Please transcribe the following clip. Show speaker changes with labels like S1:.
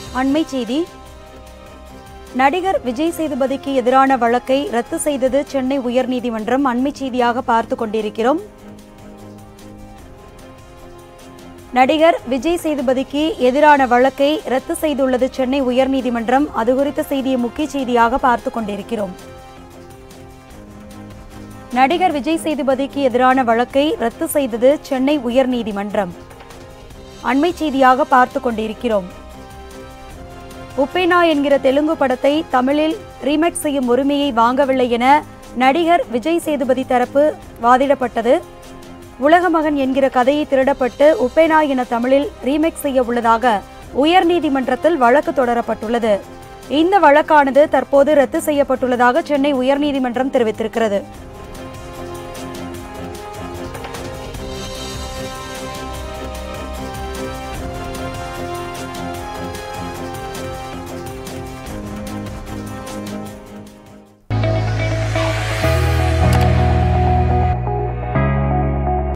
S1: அண்மை செய்தி நடிகர் விஜய் சேதுபதிக்கு எதிரான வழக்கை ரத்து செய்தது சென்னை உயர்நீதிமன்றம் அண்மை செய்தியாக பார்த்து கொண்டிருக்கிறோம் நடிகர் விஜய் சேதுபதிக்கு எதிரான வழக்கை ரத்து செய்துள்ளது சென்னை உயர்நீதிமன்றம் அது குறித்த செய்தியை முக்கிய செய்தியாக பார்த்து கொண்டிருக்கிறோம் நடிகர் விஜய் சேதுபதிக்கு எதிரான வழக்கை ரத்து செய்தது சென்னை உயர்நீதிமன்றம் அண்மை செய்தியாக பார்த்து கொண்டிருக்கிறோம் உப்பேனா என்கிற தெலுங்கு படத்தை தமிழில் ரீமேக் செய்யும் உரிமையை வாங்கவில்லை என நடிகர் விஜய் சேதுபதி தரப்பு வாதிடப்பட்டது உலகமகன் என்கிற கதையை திருடப்பட்டு உப்பேனா என தமிழில் ரீமேக் செய்ய உள்ளதாக உயர்நீதிமன்றத்தில் வழக்கு தொடரப்பட்டுள்ளது இந்த வழக்கானது தற்போது ரத்து செய்யப்பட்டுள்ளதாக சென்னை உயர்நீதிமன்றம் தெரிவித்திருக்கிறது